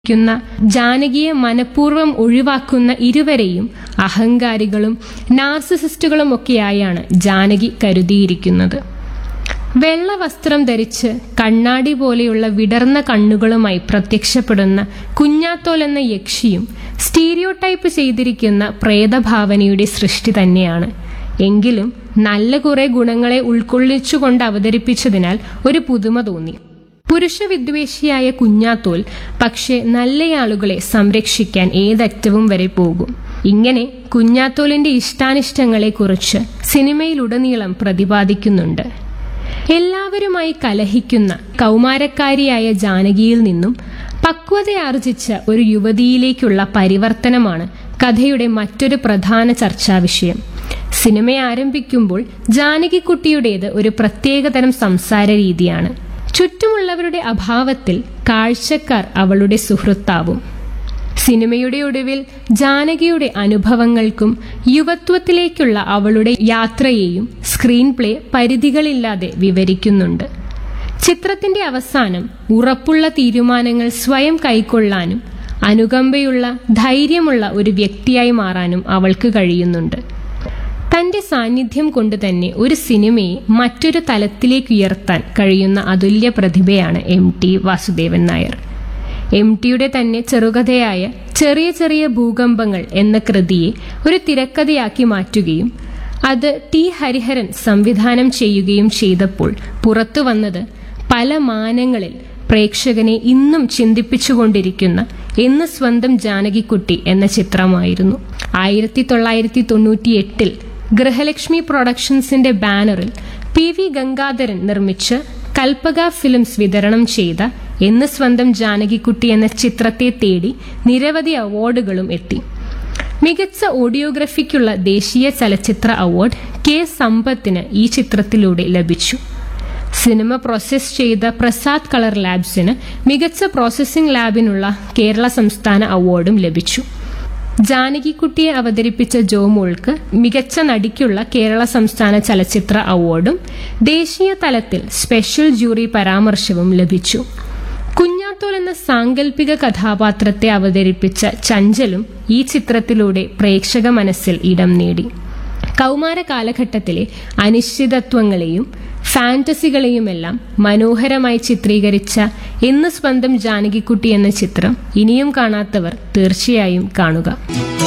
ക്കുന്ന ജാനകിയെ മനഃപൂർവ്വം ഒഴിവാക്കുന്ന ഇരുവരെയും അഹങ്കാരികളും നാർസിസിസ്റ്റുകളും ഒക്കെയായാണ് ജാനകി കരുതിയിരിക്കുന്നത് വെള്ള വസ്ത്രം ധരിച്ച് കണ്ണാടി പോലെയുള്ള വിടർന്ന കണ്ണുകളുമായി പ്രത്യക്ഷപ്പെടുന്ന കുഞ്ഞാത്തോൽ എന്ന യക്ഷിയും സ്റ്റീരിയോടൈപ്പ് ചെയ്തിരിക്കുന്ന പ്രേതഭാവനയുടെ സൃഷ്ടി തന്നെയാണ് എങ്കിലും നല്ല കുറെ ഗുണങ്ങളെ ഉൾക്കൊള്ളിച്ചുകൊണ്ട് അവതരിപ്പിച്ചതിനാൽ ഒരു പുതുമ തോന്നി പുരുഷവിദ്വേഷിയായ കുഞ്ഞാത്തോൽ പക്ഷെ നല്ലയാളുകളെ സംരക്ഷിക്കാൻ ഏതറ്റവും വരെ പോകും ഇങ്ങനെ കുഞ്ഞാത്തോലിന്റെ ഇഷ്ടാനിഷ്ടങ്ങളെക്കുറിച്ച് സിനിമയിലുടനീളം പ്രതിപാദിക്കുന്നുണ്ട് എല്ലാവരുമായി കലഹിക്കുന്ന കൗമാരക്കാരിയായ ജാനകിയിൽ നിന്നും പക്വതയാർജിച്ച ഒരു യുവതിയിലേക്കുള്ള പരിവർത്തനമാണ് കഥയുടെ മറ്റൊരു പ്രധാന ചർച്ചാവിഷയം സിനിമ ആരംഭിക്കുമ്പോൾ ജാനകിക്കുട്ടിയുടേത് ഒരു പ്രത്യേകതരം സംസാര രീതിയാണ് ചുറ്റുമുള്ളവരുടെ അഭാവത്തിൽ കാഴ്ചക്കാർ അവളുടെ സുഹൃത്താവും സിനിമയുടെ ഒടുവിൽ ജാനകിയുടെ അനുഭവങ്ങൾക്കും യുവത്വത്തിലേക്കുള്ള അവളുടെ യാത്രയെയും സ്ക്രീൻ പ്ലേ പരിധികളില്ലാതെ വിവരിക്കുന്നുണ്ട് ചിത്രത്തിന്റെ അവസാനം ഉറപ്പുള്ള തീരുമാനങ്ങൾ സ്വയം കൈക്കൊള്ളാനും അനുകമ്പയുള്ള ധൈര്യമുള്ള ഒരു വ്യക്തിയായി മാറാനും അവൾക്ക് കഴിയുന്നുണ്ട് തന്റെ സാന്നിധ്യം കൊണ്ട് തന്നെ ഒരു സിനിമയെ മറ്റൊരു തലത്തിലേക്ക് ഉയർത്താൻ കഴിയുന്ന അതുല്യ പ്രതിഭയാണ് M T Vasudevan Nair M ടിയുടെ തന്നെ ചെറുകഥയായ ചെറിയ ചെറിയ ഭൂകമ്പങ്ങൾ എന്ന കൃതിയെ ഒരു തിരക്കഥയാക്കി മാറ്റുകയും അത് ടി ഹരിഹരൻ സംവിധാനം ചെയ്യുകയും ചെയ്തപ്പോൾ പുറത്തു വന്നത് പല മാനങ്ങളിൽ പ്രേക്ഷകനെ ഇന്നും ചിന്തിപ്പിച്ചുകൊണ്ടിരിക്കുന്ന എന്ന് സ്വന്തം ജാനകിക്കുട്ടി എന്ന ചിത്രമായിരുന്നു ആയിരത്തി തൊള്ളായിരത്തി തൊണ്ണൂറ്റി എട്ടിൽ ഗൃഹലക്ഷ്മി പ്രൊഡക്ഷൻസിന്റെ ബാനറിൽ പി വി ഗംഗാധരൻ നിർമ്മിച്ച് കൽപ്പക ഫിലിംസ് വിതരണം ചെയ്ത എന്ന് സ്വന്തം ജാനകിക്കുട്ടി എന്ന ചിത്രത്തെ തേടി നിരവധി അവാർഡുകളും എത്തി മികച്ച ഓഡിയോഗ്രഫിക്കുള്ള ദേശീയ ചലച്ചിത്ര അവാർഡ് കെ സമ്പത്തിന് ഈ ചിത്രത്തിലൂടെ ലഭിച്ചു സിനിമ പ്രോസസ് ചെയ്ത പ്രസാദ് കളർ ലാബ്സിന് മികച്ച പ്രോസസ്സിംഗ് ലാബിനുള്ള കേരള സംസ്ഥാന അവാർഡും ലഭിച്ചു ജാനകിക്കുട്ടിയെ അവതരിപ്പിച്ച ജോമോൾക്ക് മികച്ച നടിക്കുള്ള കേരള സംസ്ഥാന ചലച്ചിത്ര അവാർഡും ദേശീയ തലത്തിൽ സ്പെഷ്യൽ ജൂറി പരാമർശവും ലഭിച്ചു കുഞ്ഞാത്തോൽ എന്ന സാങ്കല്പിക കഥാപാത്രത്തെ അവതരിപ്പിച്ച ചഞ്ചലും ഈ ചിത്രത്തിലൂടെ പ്രേക്ഷക മനസ്സിൽ ഇടം നേടി കൗമാര കാലഘട്ടത്തിലെ അനിശ്ചിതത്വങ്ങളെയും ഫാന്റസികളെയുമെല്ലാം മനോഹരമായി ചിത്രീകരിച്ച എന്ന് സ്വന്തം ജാനകിക്കുട്ടി എന്ന ചിത്രം ഇനിയും കാണാത്തവർ തീർച്ചയായും കാണുക